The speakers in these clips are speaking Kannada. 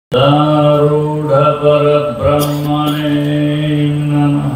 ಸಿದ್ಧಾರೂಢಪರಬ್ರಹ್ಮಣೇ ನಮಃ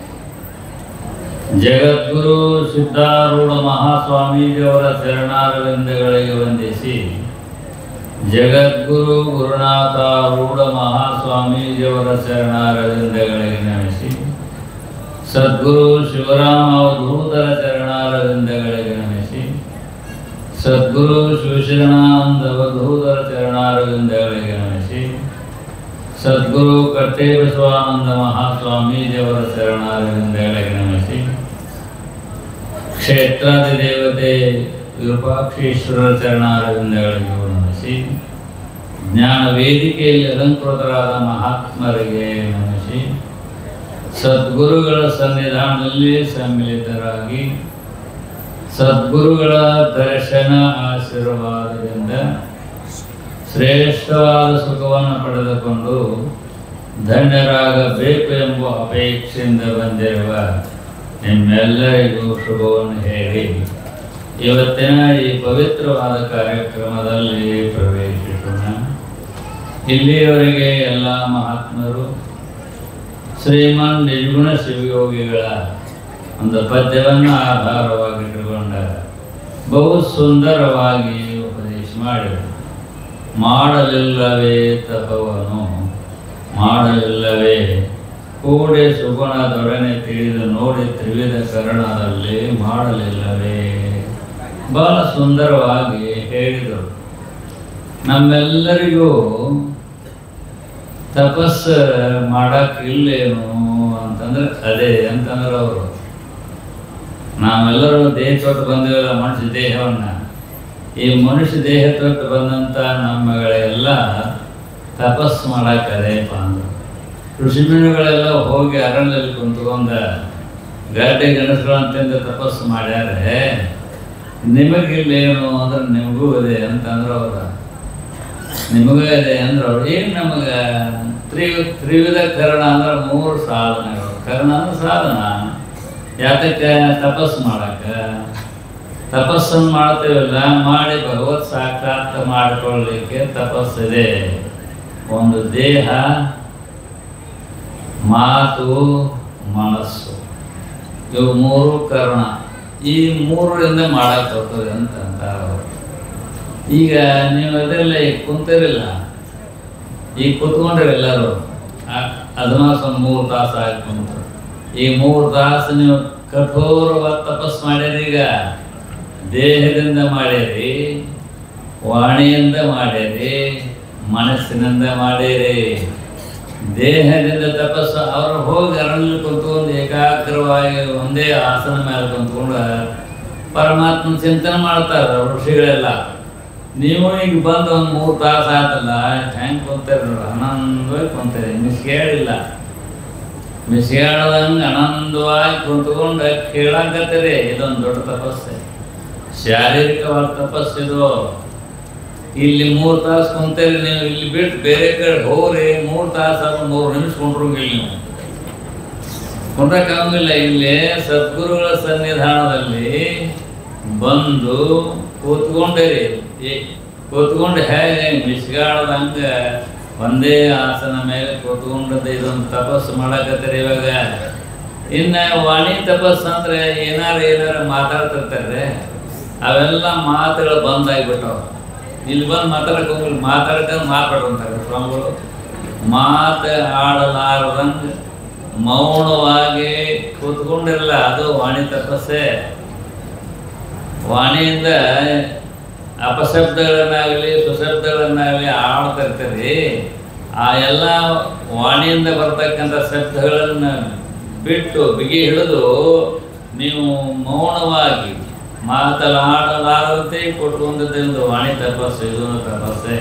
ಜಗದ್ಗುರು ಸಿದ್ಧಾರೂಢ ಮಹಾಸ್ವಾಮೀಜಿಯವರ ಚರಣಾರವಿಂದಗಳಿಗೆ ವಂದಿಸಿ ಜಗದ್ಗುರು ಗುರುನಾಥಾರೂಢ ಮಹಾಸ್ವಾಮೀಜಿಯವರ ಚರಣಾರವಿಂದಗಳಿಗೆ ನಮಿಸಿ ಸದ್ಗುರು ಶಿವರಾಮ ಅವಧೂತರ ಚರಣಾರವಿಂದಗಳಿಗೆ ನಮಿಸಿ ಸದ್ಗುರು ಶಿವಶರಣಾನಂದ ಅವಧೂತರ ಚರಣಾರವಿಂದಗಳಿಗೆ ನಮಿಸಿ ಸದ್ಗುರು ಕಟ್ಟೆ ಬಸವಾನಂದ ಮಹಾಸ್ವಾಮೀಜಿಯವರ ಚರಣಾರವಿಂದಗಳಿಗೆ ನಮಿಸಿ ಕ್ಷೇತ್ರಾದಿ ದೇವತೆ ವಿರೂಪಾಕ್ಷೇಶ್ವರರ ಚರಣಾರವಿಂದಗಳಿಗೆ ನಮಿಸಿ ಜ್ಞಾನ ವೇದಿಕೆಯಲ್ಲಿ ಅಲಂಕೃತರಾದ ಮಹಾತ್ಮರಿಗೆ ನಮಿಸಿ ಸದ್ಗುರುಗಳ ಸನ್ನಿಧಾನದಲ್ಲಿ ಸಮ್ಮಿಲಿತರಾಗಿ ಸದ್ಗುರುಗಳ ದರ್ಶನ ಆಶೀರ್ವಾದದಿಂದ ಶ್ರೇಷ್ಠವಾದ ಸುಖವನ್ನು ಪಡೆದುಕೊಂಡು ಧನ್ಯರಾಗಬೇಕು ಎಂಬ ಅಪೇಕ್ಷೆಯಿಂದ ಬಂದಿರುವ ನಿಮ್ಮೆಲ್ಲರಿಗೂ ಶುಭವನ್ನು ಹೇಳಿ ಇವತ್ತಿನ ಈ ಪವಿತ್ರವಾದ ಕಾರ್ಯಕ್ರಮದಲ್ಲಿ ಪ್ರವೇಶಿಸೋಣ ಇಲ್ಲಿಯವರೆಗೆ ಎಲ್ಲ ಮಹಾತ್ಮರು ಶ್ರೀಮನ್ ನಿರ್ಗುಣ ಶಿವಯೋಗಿಗಳ ಒಂದು ಪದ್ಯವನ್ನು ಆಧಾರವಾಗಿಟ್ಟುಕೊಂಡ ಬಹು ಸುಂದರವಾಗಿ ಉಪದೇಶ ಮಾಡಿದರು ಮಾಡಲಿಲ್ಲವೇ ತಪವನು ಮಾಡಲಿಲ್ಲವೇ ಕೂಡೆ ಸುಗುಣದೊಡನೆ ತಿಳಿದು ನೋಡಿ ತ್ರಿವಿಧ ಕರಣದಲ್ಲಿ ಮಾಡಲಿಲ್ಲವೇ ಬಹಳ ಸುಂದರವಾಗಿ ಹೇಳಿದರು ನಮ್ಮೆಲ್ಲರಿಗೂ ತಪಸ್ಸು ಮಾಡಕ್ ಇಲ್ಲೇನು ಅಂತಂದ್ರೆ ಅದೇ ಅಂತಂದ್ರೆ ಅವರು ನಾವೆಲ್ಲರೂ ದೇಹ ತೊಟ್ಟು ಬಂದಿವಲ್ಲ ಮನುಷ್ಯ ದೇಹವನ್ನ ಈ ಮನುಷ್ಯ ದೇಹ ತೊಟ್ಟು ಬಂದಂತ ನಮ್ಮಗಳೆಲ್ಲ ತಪಸ್ಸು ಮಾಡಕ್ ಅದೇಪ್ಪ ಅಂದ್ರು ಋಷಿಮುನಿಗಳೆಲ್ಲ ಹೋಗಿ ಅರಣ್ಯದಲ್ಲಿ ಕುಂತ್ಕೊಂಡ ಗಡ್ಡೆ ಗಣಸರು ಅಂತಂದು ತಪಸ್ಸು ಮಾಡ್ಯಾರೆ ನಿಮಗಿಲ್ಲೇನು ಅಂದ್ರೆ ನಿಮಗೂ ಇದೆ ಅಂತಂದ್ರೆ ಅವ್ರ ನಿಮಗೂ ಇದೆ ಅಂದ್ರೆ ಅವ್ರು ಏನು ನಮಗೆ ತ್ರಿ ತ್ರಿವಿಧ ಕರ್ಣ ಅಂದ್ರೆ ಮೂರು ಸಾಧನಗಳು ಕರ್ಣ ಅಂದ್ರೆ ಸಾಧನ ಯಾತಕ್ಕೆ ತಪಸ್ಸು ಮಾಡಕ್ಕ ತಪಸ್ಸನ್ನು ಮಾಡ್ತೇವಲ್ಲ ಮಾಡಿ ಭಗವತ್ ಸಾಕ್ಷಾತ್ ಮಾಡಿಕೊಳ್ಳಲಿಕ್ಕೆ ತಪಸ್ಸಿದೆ ಒಂದು ದೇಹ ಮಾತು ಮನಸ್ಸು ಇವು ಮೂರು ಕರ್ಣ ಈ ಮೂರರಿಂದ ಮಾಡಕ್ ಹೋಗ್ತದೆ ಅಂತ ಅಂತಾರೆ ಅವರು ಈಗ ನೀವು ಅದೆಲ್ಲ ಈಗ ಕುಂತಿರಿಲ್ಲ ಈಗ ಕುತ್ಕೊಂಡ್ರಿ ಎಲ್ಲರೂ ಅದನ್ನ ಒಂದು ಮೂರು ತಾಸು ಆಗಿ ಕುಂತ್ರು ಈ ಮೂರು ತಾಸು ನೀವು ಕಠೋರವಾದ ತಪಸ್ ಮಾಡ್ಯಾರಿ ಈಗ ದೇಹದಿಂದ ಮಾಡ್ಯಾರಿ ವಾಣಿಯಿಂದ ಮಾಡ್ಯಾರಿ ಮನಸ್ಸಿನಿಂದ ಮಾಡ್ಯಾರಿ ದೇಹದಿಂದ ತಪಸ್ಸು ಅವರು ಹೋಗಿ ಅರಣ್ಯ ಕುಂತ್ಕೊಂಡು ಏಕಾಗ್ರವಾಗಿ ಒಂದೇ ಆಸನ ಮೇಲೆ ಕುಂತ್ಕೊಂಡು ಪರಮಾತ್ಮನ ಚಿಂತನೆ ಮಾಡ್ತಾರೆ ಋಷಿಗಳೆಲ್ಲ ನೀವು ಈಗ ಬಂದು ಒಂದು ಮೂರು ತಾಸು ಆತಲ್ಲ ಹೆಂಗೆ ಕುಂತಾರೆ ನೋಡ್ರಿ ಆನಂದವಾಗಿ ಕುಂತಾರೆ ಮಿಸ್ಕೇಳಿಲ್ಲ ಮಿಸ್ಕೇಳದಂಗೆ ಆನಂದವಾಗಿ ಕುಂತ್ಕೊಂಡು ಕೇಳಾಕತ್ತೀರಿ ಇದೊಂದು ದೊಡ್ಡ ತಪಸ್ಸೆ ಶಾರೀರಿಕವಾದ ತಪಸ್ಸಿದು ಇಲ್ಲಿ ಮೂರು ತಾಸು ಕುಂತೇರಿ ನೀವು ಇಲ್ಲಿ ಬಿಟ್ಟು ಬೇರೆ ಕಡೆ ಹೋಗ್ರಿ ಮೂರು ತಾಸು ಆದ್ರೂ ಮೂರು ನಿಮಿಷ ಕುಂಡ್ರಂಗಿಲ್ಲ ನೀವು ಕುಂಡ್ರಕ್ಕಾಗಂಗಿಲ್ಲ ಇಲ್ಲಿ ಸದ್ಗುರುಗಳ ಸನ್ನಿಧಾನದಲ್ಲಿ ಬಂದು ಕೂತ್ಕೊಂಡಿರಿ ಈ ಕೂತ್ಕೊಂಡು ಹೇಗೆ ಮಿಸ್ಗಾಡದಂಗ ಒಂದೇ ಆಸನ ಮೇಲೆ ಕೂತ್ಕೊಂಡದ್ದು ಇದೊಂದು ತಪಸ್ಸು ಮಾಡಕತ್ತೀರಿ ಇವಾಗ ಇನ್ನ ವಾಣಿ ತಪಸ್ಸು ಅಂದ್ರೆ ಏನಾರ ಏನಾರ ಮಾತಾಡ್ತಿರ್ತಾರೆ ಅವೆಲ್ಲ ಮಾತುಗಳು ಬಂದಾಗ್ಬಿಟ್ಟವ ಇಲ್ಲಿ ಬಂದು ಮಾತಾಡಕ್ಕೆ ಹೋಗಿ ಮಾತಾಡ್ಕೊಂಡು ಮಾತಾಡುವಂತಾರೆ ಸ್ವಾಮಿಗಳು ಮಾತು ಆಡಲಾರದಂಗೆ ಮೌನವಾಗಿ ಕೂತ್ಕೊಂಡಿರಲ್ಲ ಅದು ವಾಣಿ ತಪಸ್ಸೆ ವಾಣಿಯಿಂದ ಅಪಶಬ್ದಗಳನ್ನಾಗಲಿ ಸುಶಬ್ದಗಳನ್ನಾಗಲಿ ಆಡ್ತಿರ್ತೀರಿ ಆ ಎಲ್ಲ ವಾಣಿಯಿಂದ ಬರ್ತಕ್ಕಂಥ ಶಬ್ದಗಳನ್ನು ಬಿಟ್ಟು ಬಿಗಿ ಹಿಡಿದು ನೀವು ಮೌನವಾಗಿ ಮಾತನಾಡಲಾರದಂತೆ ಕೊಟ್ಕೊಂಡದ್ದು ವಾಣಿ ತಪಸ್ಸು ಇದು ತಪಸ್ಸೆ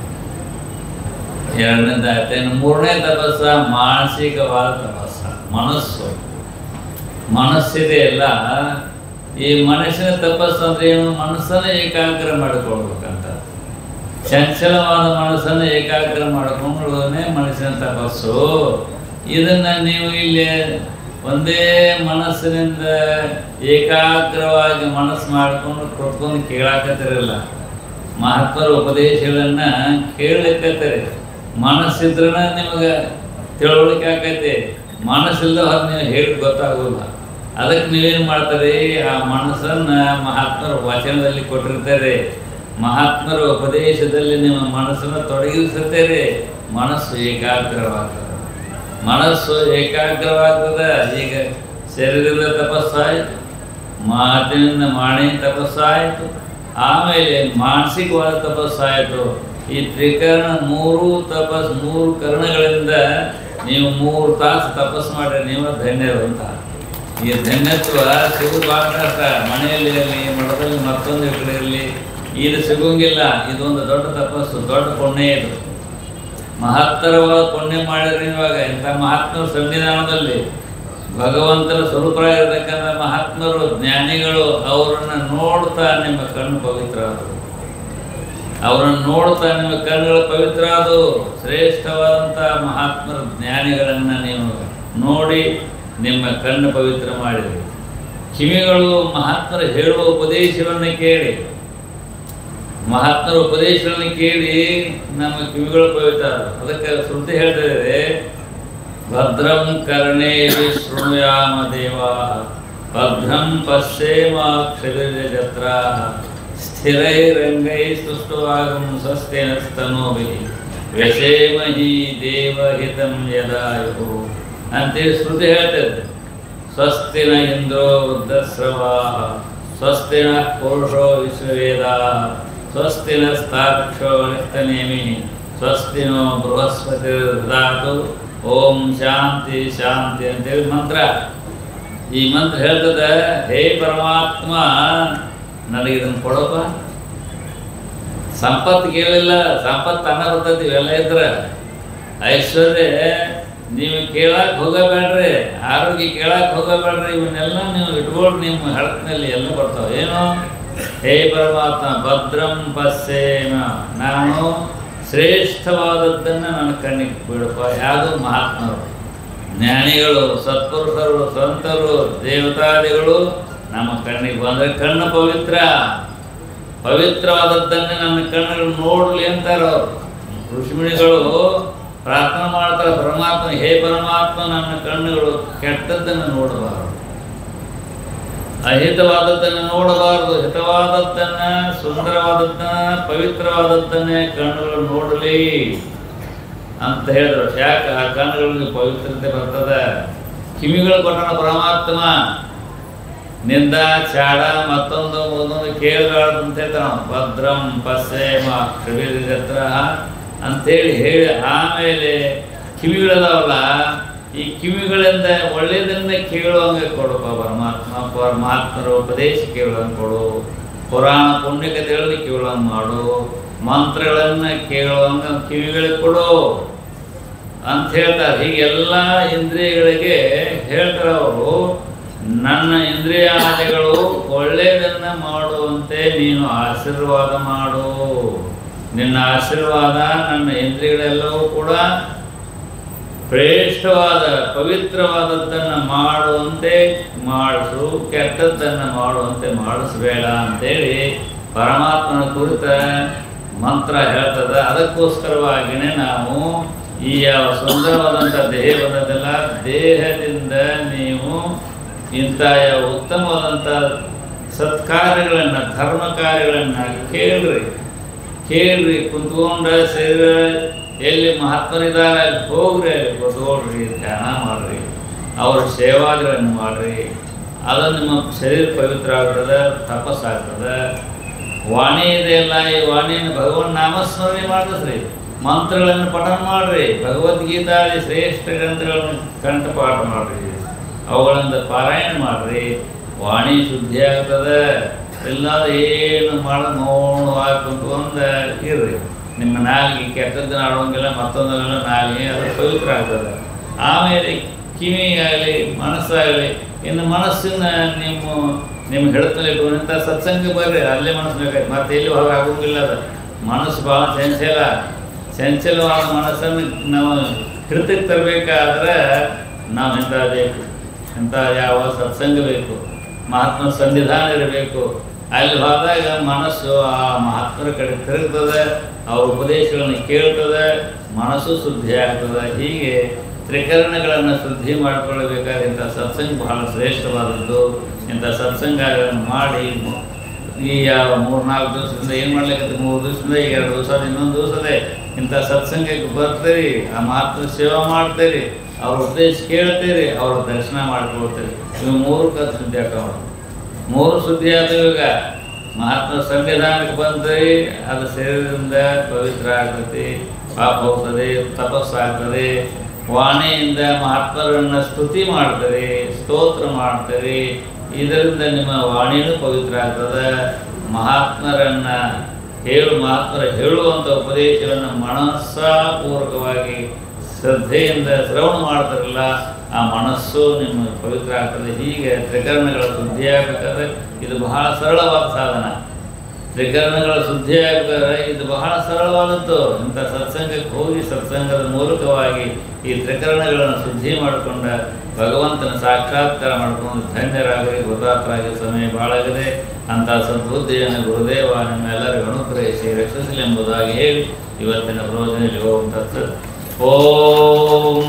ಎರಡನೇದು ಆಯ್ತು ಇನ್ನು ಮೂರನೇ ತಪಸ್ಸ ಮಾನಸಿಕವಾದ ತಪಸ್ಸ ಮನಸ್ಸು ಮನಸ್ಸಿದೆ ಅಲ್ಲ ಈ ಮನುಷ್ಯನ ತಪಸ್ಸು ಅಂದ್ರೆ ಏನು ಮನಸ್ಸನ್ನ ಏಕಾಗ್ರ ಮಾಡಿಕೊಳ್ಬೇಕಂತ ಚಂಚಲವಾದ ಮನಸ್ಸನ್ನು ಏಕಾಗ್ರ ಮಾಡಿಕೊಳ್ಳೋದೇ ಮನುಷ್ಯನ ತಪಸ್ಸು ಇದನ್ನ ನೀವು ಇಲ್ಲಿ ಒಂದೇ ಮನಸ್ಸಿನಿಂದ ಏಕಾಗ್ರವಾಗಿ ಮನಸ್ಸು ಮಾಡಿಕೊಂಡು ಕೊಟ್ಕೊಂಡು ಕೇಳಾಕತ್ತಿರಲ್ಲ ಮಹಾತ್ಮರ ಉಪದೇಶಗಳನ್ನ ಕೇಳಲಿಕ್ಕತ್ತಾರೆ ಮನಸ್ಸಿದ್ರೆ ನಿಮಗೆ ತಿಳುವಳಿಕೆ ಆಕೈತಿ ಮನಸ್ಸಿಲ್ಲದ ಹೊರ ನೀವು ಹೇಳಿ ಗೊತ್ತಾಗೋಲ್ಲ ಅದಕ್ಕೆ ನೀವೇನು ಮಾಡ್ತಾರೆ ಆ ಮನಸ್ಸನ್ನ ಮಹಾತ್ಮರ ವಚನದಲ್ಲಿ ಕೊಟ್ಟಿರ್ತಾರೆ ಮಹಾತ್ಮರ ಉಪದೇಶದಲ್ಲಿ ನಿಮ್ಮ ಮನಸ್ಸನ್ನು ತೊಡಗಿಸುತ್ತಾರೆ ಮನಸ್ಸು ಏಕಾಗ್ರವಾಗ್ತದೆ ಮನಸ್ಸು ಏಕಾಗ್ರವಾಗ್ತದೆ ಈಗ ಶರೀರದ ತಪಸ್ಸಾಯಿತು ಮಾತಿನಿಂದ ಮಾಣಿ ತಪಸ್ಸಾಯಿತು ಆಮೇಲೆ ಮಾನಸಿಕವಾದ ತಪಸ್ಸಾಯಿತು ಈ ತ್ರಿಕರಣ ಮೂರು ತಪಸ್ ಮೂರು ಕರ್ಣಗಳಿಂದ ನೀವು ಮೂರು ತಾಸು ತಪಸ್ಸು ಮಾಡ್ರಿ ನೀವು ಧನ್ಯರು ಅಂತ ಈ ಧನ್ಯತ್ವ ಸಿಗುದು ಭಾಳ ಕಷ್ಟ ಮನೆಯಲ್ಲಿ ಇರಲಿ ಮಠದಲ್ಲಿ ಮತ್ತೊಂದು ಕಡೆ ಇರಲಿ ಇದು ಸಿಗೋಂಗಿಲ್ಲ ಇದೊಂದು ದೊಡ್ಡ ತಪಸ್ಸು ದೊಡ್ಡ ಪುಣ್ಯ ಇದು ಮಹತ್ತರವಾದ ಪುಣ್ಯ ಮಾಡಿದ್ರಿ ಇವಾಗ ಇಂಥ ಮಹಾತ್ಮರ ಸಂವಿಧಾನದಲ್ಲಿ ಭಗವಂತನ ಸ್ವರೂಪರಾಗಿರ್ತಕ್ಕಂಥ ಮಹಾತ್ಮರು ಜ್ಞಾನಿಗಳು ಅವರನ್ನ ನೋಡ್ತಾ ನಿಮ್ಮ ಕಣ್ಣು ಪವಿತ್ರ ಆದವು ಅವರನ್ನು ನೋಡ್ತಾ ನಿಮ್ಮ ಕಣ್ಣುಗಳು ಪವಿತ್ರ ಆದವು ಶ್ರೇಷ್ಠವಾದಂಥ ಮಹಾತ್ಮರ ಜ್ಞಾನಿಗಳನ್ನ ನೀವು ನೋಡಿ ನಿಮ್ಮ ಕಣ್ಣು ಪವಿತ್ರ ಮಾಡಿರಿ ಕಿವಿಗಳು ಮಹಾತ್ಮರು ಹೇಳುವ ಉಪದೇಶವನ್ನು ಕೇಳಿ ಮಹಾತ್ಮರ ಉಪದೇಶಗಳನ್ನು ಕೇಳಿ ನಮ್ಮ ಕಿವಿಗಳು ಪವಿತ್ರ ಆದವು. ಅದಕ್ಕೆ ಶ್ರುತಿ ಹೇಳ್ತಿದೆ ಭದ್ರಂ ಕರ್ಣೇ ಶೃಣುಯಾಮ ದೇವಾ ಭದ್ರಂ ಪಶ್ಯೇಮಾಕ್ಷರ ಸ್ಥಿರೈರಂಗೈ ಸ್ತುಷ್ಟವಾಗಂ ಸ್ವಸ್ತಿನಸ್ತನೋಭಿ ವ್ಯಸೇಮಹಿ ದೇವಹಿತಂ ಯದಾಯು ಅಂತೇಳಿ ಶ್ರುತಿ ಹೇಳ್ತದೆ ಸ್ವಸ್ತಿನ ಇಂದ್ರೋ ವೃದ್ಧಸ್ರವಾ ಸ್ವಸ್ತಿನ ಪುರುಷೋ ವಿಶ್ವವೇದ ಸ್ವಸ್ತಿನ ಸ್ಥಾಕ್ಷೋ ನಿಸ್ತನೇಮಿ ಸ್ವಸ್ತಿನೋ ಬೃಹಸ್ಪತಿ ಧಾತು ಓಂ ಶಾಂತಿ ಶಾಂತಿ ಅಂತೇಳಿ ಮಂತ್ರ ಈ ಮಂತ್ರ ಹೇಳ್ತದೆ ಹೇ ಪರಮಾತ್ಮ ನನಗೆ ಇದನ್ನು ಕೊಡಪ್ಪ ಸಂಪತ್ತು ಕೇಳಿಲ್ಲ ಸಂಪತ್ತು ತನ್ನ ಬರ್ತೈತಿ ಇವೆಲ್ಲ ಇದ್ರ ಐಶ್ವರ್ಯ ನೀವು ಕೇಳಕ್ ಹೋಗಬೇಡ್ರಿ ಆರೋಗ್ಯ ಕೇಳಕ್ ಹೋಗಬೇಡ್ರಿ ಇವನ್ನೆಲ್ಲ ನೀವು ಇಟ್ಕೊಂಡು ನಿಮ್ಮ ಹಳಕಿನಲ್ಲಿ ಎಲ್ಲ ಬರ್ತಾವೆ ಏನು ಹೇ ಪರಮಾತ್ಮ ಭದ್ರಂ ಪಶ್ಯೇಮ ನಾನು ಶ್ರೇಷ್ಠವಾದದ್ದನ್ನು ನನ್ನ ಕಣ್ಣಿಗೆ ಬಿಡಪ್ಪ ಯಾವುದು ಮಹಾತ್ಮರು ಜ್ಞಾನಿಗಳು ಸತ್ಪುರುಷರು ಸಂತರು ದೇವತಾದಿಗಳು ನಮ್ಮ ಕಣ್ಣಿಗೆ ಬಂದರೆ ಕಣ್ಣು ಪವಿತ್ರ ಪವಿತ್ರವಾದದ್ದನ್ನೇ ನನ್ನ ಕಣ್ಣುಗಳು ನೋಡಲಿ ಅಂತಾರೆ ಅವರು ಋಷಿಮುನಿಗಳು ಪ್ರಾರ್ಥನೆ ಮಾಡ್ತಾರೆ ಪರಮಾತ್ಮ ಹೇ ಪರಮಾತ್ಮ ನನ್ನ ಕಣ್ಣುಗಳು ಕೆಟ್ಟದ್ದನ್ನು ನೋಡಬಾರದು ಅಹಿತವಾದದ್ದನ್ನು ನೋಡಬಾರದು ಹಿತವಾದದ್ದನ್ನ ಸುಂದರವಾದದ್ದನ್ನ ಪವಿತ್ರವಾದದ್ದನ್ನೇ ಕಣ್ಣುಗಳು ನೋಡಲಿ ಅಂತ ಹೇಳಿದ್ರು ಯಾಕೆ ಆ ಕಣ್ಣುಗಳಿಗೆ ಪವಿತ್ರತೆ ಬರ್ತದೆ ಕಿವಿಗಳು ಕೊಟ್ಟಣ ಪರಮಾತ್ಮ ನಿಂದ ಚಾಡ ಮತ್ತೊಂದು ಒಂದೊಂದು ಕೇಳಬಾರ್ದು ಅಂತ ಹೇಳ್ತಾನ ಭದ್ರಂ ಪಶ್ಯೇಮ ಕ್ಷಿಬಿರ ಅಂತೇಳಿ ಹೇಳಿ ಆಮೇಲೆ ಕಿವಿಗಳದಾವಲ್ಲ ಈ ಕಿವಿಗಳಿಂದ ಒಳ್ಳೆಯದನ್ನ ಕೇಳುವಂಗೆ ಕೊಡಪ್ಪ ಪರಮಾತ್ಮ ಪರಮಾತ್ಮರ ಉಪದೇಶ ಕೇಳುವಂಗೆ ಕೊಡು ಪುರಾಣ ಪುಣ್ಯಕಥೆಗಳನ್ನ ಕೇಳುವಂಗೆ ಮಾಡು ಮಂತ್ರಗಳನ್ನ ಕೇಳುವಂಗೆ ಕಿವಿಗಳಿಗೆ ಕೊಡು ಅಂತ ಹೇಳ್ತಾರೆ ಹೀಗೆಲ್ಲ ಇಂದ್ರಿಯಗಳಿಗೆ ಹೇಳ್ತಾರೆ ಅವರು ನನ್ನ ಇಂದ್ರಿಯಾದಿಗಳು ಒಳ್ಳೆಯದನ್ನ ಮಾಡುವಂತೆ ನೀನು ಆಶೀರ್ವಾದ ಮಾಡು ನಿನ್ನ ಆಶೀರ್ವಾದ ನನ್ನ ಇಂದ್ರಿಯಗಳೆಲ್ಲವೂ ಕೂಡ ಶ್ರೇಷ್ಠವಾದ ಪವಿತ್ರವಾದದ್ದನ್ನು ಮಾಡುವಂತೆ ಮಾಡಿಸು ಕೆಟ್ಟದ್ದನ್ನು ಮಾಡುವಂತೆ ಮಾಡಿಸಬೇಡ ಅಂತೇಳಿ ಪರಮಾತ್ಮನ ಕುರಿತ ಮಂತ್ರ ಹೇಳ್ತದ ಅದಕ್ಕೋಸ್ಕರವಾಗಿಯೇ ನಾವು ಈ ಯಾವ ಸುಂದರವಾದಂಥ ದೇಹ ಬಂದದಲ್ಲ ದೇಹದಿಂದ ನೀವು ಇಂಥ ಯಾವ ಉತ್ತಮವಾದಂಥ ಸತ್ಕಾರ್ಯಗಳನ್ನು ಧರ್ಮ ಕಾರ್ಯಗಳನ್ನು ಕೇಳ್ರಿ ಕೇಳ್ರಿ ಕುಂತ್ಕೊಂಡ ಶರೀರ ಎಲ್ಲಿ ಮಹಾತ್ಮರಿದ್ದಾರೆ ಅಲ್ಲಿ ಹೋಗ್ರಿ ಅಲ್ಲಿ ಕುತ್ಕೊಳ್ರಿ ಧ್ಯಾನ ಮಾಡ್ರಿ ಅವ್ರ ಸೇವಾದಿಗಳನ್ನು ಮಾಡ್ರಿ ಅದು ನಿಮ್ಮ ಶರೀರ ಪವಿತ್ರ ಆಗ್ತದೆ ತಪಸ್ಸಾಗ್ತದೆ ವಾಣಿ ಇದೆಯಲ್ಲ ಈ ವಾಣಿಯನ್ನು ಭಗವನ್ ನಾಮಸ್ಮರಣೆ ಮಾಡಿಸ್ರಿ ಮಂತ್ರಗಳನ್ನು ಪಠನ ಮಾಡ್ರಿ ಭಗವದ್ಗೀತಾದಿ ಶ್ರೇಷ್ಠ ಗ್ರಂಥಗಳನ್ನು ಕಂಠಪಾಠ ಮಾಡ್ರಿ ಅವುಗಳಿಂದ ಪಾರಾಯಣ ಮಾಡ್ರಿ ವಾಣಿ ಶುದ್ಧಿ ಆಗ್ತದೆ ಇಲ್ಲಾದ ಏನು ಮಾಡೋದು ನೋಡುವಾಗ ಕುಂತ್ಕೊಂಡ ಇರ್ರಿ ನಿಮ್ಮ ನಾಲಿಗೆ ಕೆಟ್ಟದ್ದನ್ನ ಆಡೋಂಗಿಲ್ಲ ಮತ್ತೊಂದಲ್ಲ ನಾಲಿಗೆ ಅದು ಪವಿತ್ರ ಆಗ್ತದೆ ಆಮೇಲೆ ಕಿವಿ ಆಗಲಿ ಮನಸ್ಸಾಗಲಿ ಇನ್ನು ಮನಸ್ಸಿನ ನಿಮ್ಮ ನಿಮ್ಮ ಹಿಡಿತಲ್ಲಿ ಇಟ್ಕೊಂಡಂಥ ಸತ್ಸಂಗ ಬರ್ರಿ ಅಲ್ಲೇ ಮನಸ್ಸು ಬೇಕಾಯ್ತು ಮತ್ತೆ ಎಲ್ಲಿ ಹೊರಗೆ ಆಗೋಂಗಿಲ್ಲ ಅದು ಮನಸ್ಸು ಭಾಳ ಚಂಚಲ ಚಂಚಲವಾದ ಮನಸ್ಸನ್ನು ನಾವು ಹಿಡಿತಕ್ಕೆ ತರಬೇಕಾದ್ರೆ ನಾವು ಇಂಥ ಬೇಕು ಇಂಥ ಯಾವ ಸತ್ಸಂಗ ಬೇಕು ಮಹಾತ್ಮ ಸಂವಿಧಾನ ಇರಬೇಕು ಅಲ್ಲಿ ಹೋದಾಗ ಮನಸ್ಸು ಆ ಮಹಾತ್ಮರ ಕಡೆ ತಿರುಗ್ತದೆ ಅವ್ರ ಉಪದೇಶಗಳನ್ನು ಕೇಳ್ತದೆ ಮನಸ್ಸು ಶುದ್ಧಿ ಆಗ್ತದೆ ಹೀಗೆ ತ್ರಿಕರಣಗಳನ್ನು ಶುದ್ಧಿ ಮಾಡಿಕೊಳ್ಳಬೇಕಾದ್ರೆ ಇಂಥ ಸತ್ಸಂಗ ಬಹಳ ಶ್ರೇಷ್ಠವಾದದ್ದು ಇಂಥ ಸತ್ಸಂಗಗಳನ್ನು ಮಾಡಿ ಈ ಯಾವ ಮೂರ್ನಾಲ್ಕು ದಿವಸದಿಂದ ಏನು ಮಾಡ್ಲಿಕ್ಕೆ ಮೂರು ದಿವಸದಿಂದ ಈಗ ಎರಡು ದಿವಸ ಆದ ಇನ್ನೊಂದು ದಿವಸದೇ ಇಂಥ ಸತ್ಸಂಗಕ್ಕೆ ಬರ್ತೀರಿ ಆ ಮಾತ್ರ ಸೇವೆ ಮಾಡ್ತೀರಿ ಅವ್ರ ಉಪದೇಶ ಕೇಳ್ತೀರಿ ಅವ್ರ ದರ್ಶನ ಮಾಡ್ಕೊಳ್ತೀರಿ ಇವು ಮೂರು ಕಥೆ ಸುದ್ದಿ ಹಾಕೋಣ ಮೂರು ಸುದ್ದಿ ಆದವು ಈಗ ಮಹಾತ್ಮ ಸಂವಿಧಾನಕ್ಕೆ ಬಂದ್ರಿ ಅದು ಸೇರಿದ್ರಿಂದ ಪವಿತ್ರ ಆಗ್ತದೆ ಪಾಪ ಹೋಗ್ತದೆ ತಪಸ್ಸಾಗ್ತದೆ ವಾಣಿಯಿಂದ ಮಹಾತ್ಮರನ್ನ ಸ್ತುತಿ ಮಾಡ್ತಾರೆ ಸ್ತೋತ್ರ ಮಾಡ್ತಾರೆ ಇದರಿಂದ ನಿಮ್ಮ ವಾಣಿನೂ ಪವಿತ್ರ ಆಗ್ತದೆ ಮಹಾತ್ಮರನ್ನ ಹೇಳು ಮಹಾತ್ಮರ ಹೇಳುವಂಥ ಉಪದೇಶವನ್ನು ಮನಸ್ಸಾಪೂರ್ವಕವಾಗಿ ಶ್ರದ್ಧೆಯಿಂದ ಶ್ರವಣ ಮಾಡ್ತಾರಲ್ಲ ಆ ಮನಸ್ಸು ನಿಮ್ಮ ಪವಿತ್ರ ಆಗ್ತದೆ ಹೀಗೆ ತ್ರಿಕರಣಗಳ ಶುದ್ಧಿ ಆಗಬೇಕಾದ್ರೆ ಇದು ಬಹಳ ಸರಳವಾದ ಸಾಧನ ತ್ರಿಕರಣಗಳ ಶುದ್ಧಿ ಆಗಬೇಕಾದ್ರೆ ಇದು ಬಹಳ ಸರಳವಾದದ್ದು ಇಂಥ ಸತ್ಸಂಗಕ್ಕೆ ಹೋಗಿ ಸತ್ಸಂಗದ ಮೂಲಕವಾಗಿ ಈ ತ್ರಿಕರಣಗಳನ್ನು ಶುದ್ಧಿ ಮಾಡಿಕೊಂಡ ಭಗವಂತನ ಸಾಕ್ಷಾತ್ಕಾರ ಮಾಡಿಕೊಂಡು ಧನ್ಯರಾಗಲಿ ಕೃತಾರ್ಥರಾಗಿ ಸಮಯ ಬಾಳಾಗಿದೆ ಅಂಥ ಸದ್ಬುದ್ಧಿಯನ್ನು ಗುರುದೇವ ನಿಮ್ಮೆಲ್ಲರಿಗೂ ಅನುಗ್ರಹಿಸಿ ರಕ್ಷಿಸಲಿ ಎಂಬುದಾಗಿ ಹೇಳಿ ಇವತ್ತಿನ ಪ್ರವಚನದಲ್ಲಿ ಓಂ ತತ್ಸತ್ ಓಂ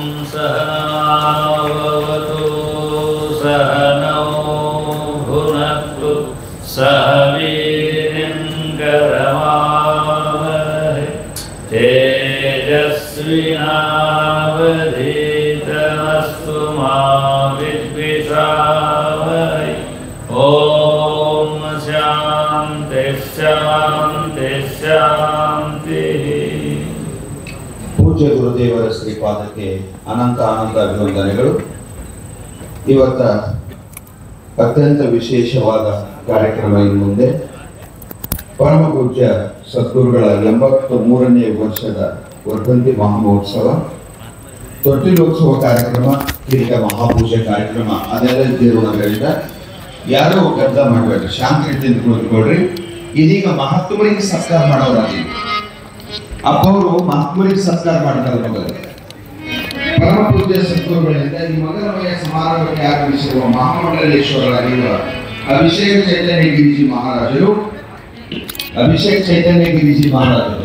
ಸಹನಾವತು ಸಹನೋ ಭುನಕ್ತು ಸಹ ವೀರ್ಯಂಕರಮಾವಹೈ ತೇಜಸ್ವಿನಾವಧೀತಮಸ್ತು ಮಾ ವಿದ್ವಿಷಾವಹೈ ಓಂ ಶಾಂತಿ ಶಾಂತಿ ಶಾಂತಿ ಪೂಜ್ಯ ಗುರುದೇವರ ಶ್ರೀಪಾದಕ್ಕೆ ಅನಂತ ಅನಂತ ಅಭಿವಂದನೆಗಳು ಇವತ್ತ ಅತ್ಯಂತ ವಿಶೇಷವಾದ ಕಾರ್ಯಕ್ರಮ ಇನ್ನು ಮುಂದೆ ಪರಮ ಪೂಜ್ಯ ಸದ್ಗುರುಗಳ ಎಂಬತ್ತು ಮೂರನೇ ವರ್ಷದ ವರ್ಧಂತಿ ಮಹಾಮಹೋತ್ಸವ ತೊಟ್ಟಿಲೋತ್ಸವ ಕಾರ್ಯಕ್ರಮ ಕಿರೀಟ ಮಹಾಪೂಜೆ ಕಾರ್ಯಕ್ರಮ ಅದೆಲ್ಲ ಇದ್ದಿರುವುದರಿಂದ ಯಾರೋ ಗದ್ದಲ ಮಾಡಬೇಡ್ರಿ ಶಾಂತಿಯಿಂದ ಕುಳಿತುಕೊಳ್ರಿ ಇದೀಗ ಮಹಾತ್ಮರಿಗೆ ಸತ್ಕಾರ ಮಾಡೋರಾಗಿ ಅಪ್ಪವರು ಮಹಾತ್ಮರಿಗೆ ಸತ್ಕಾರ ಮಾಡ್ತಾರೆ ಮೊದಲು ಪರಮ ಪೂಜ್ಯ ಸದ್ಗುರುಗಳಿಂದ ಈ ಮೊದಲ ಮನೆಯ ಸಮಾರಂಭಕ್ಕೆ ಆಗಮಿಸಿರುವ ಮಹಾಮಂಡಲೇಶ್ವರರಾಗಿರುವ ಅಭಿಷೇಕ ಚೈತನ್ಯ ಗಿರಿಜಿ ಮಹಾರಾಜರು ಅಭಿಷೇಕ್ ಚೈತನ್ಯ ಗಿರಿಜಿ ಮಹಾರಾಜರು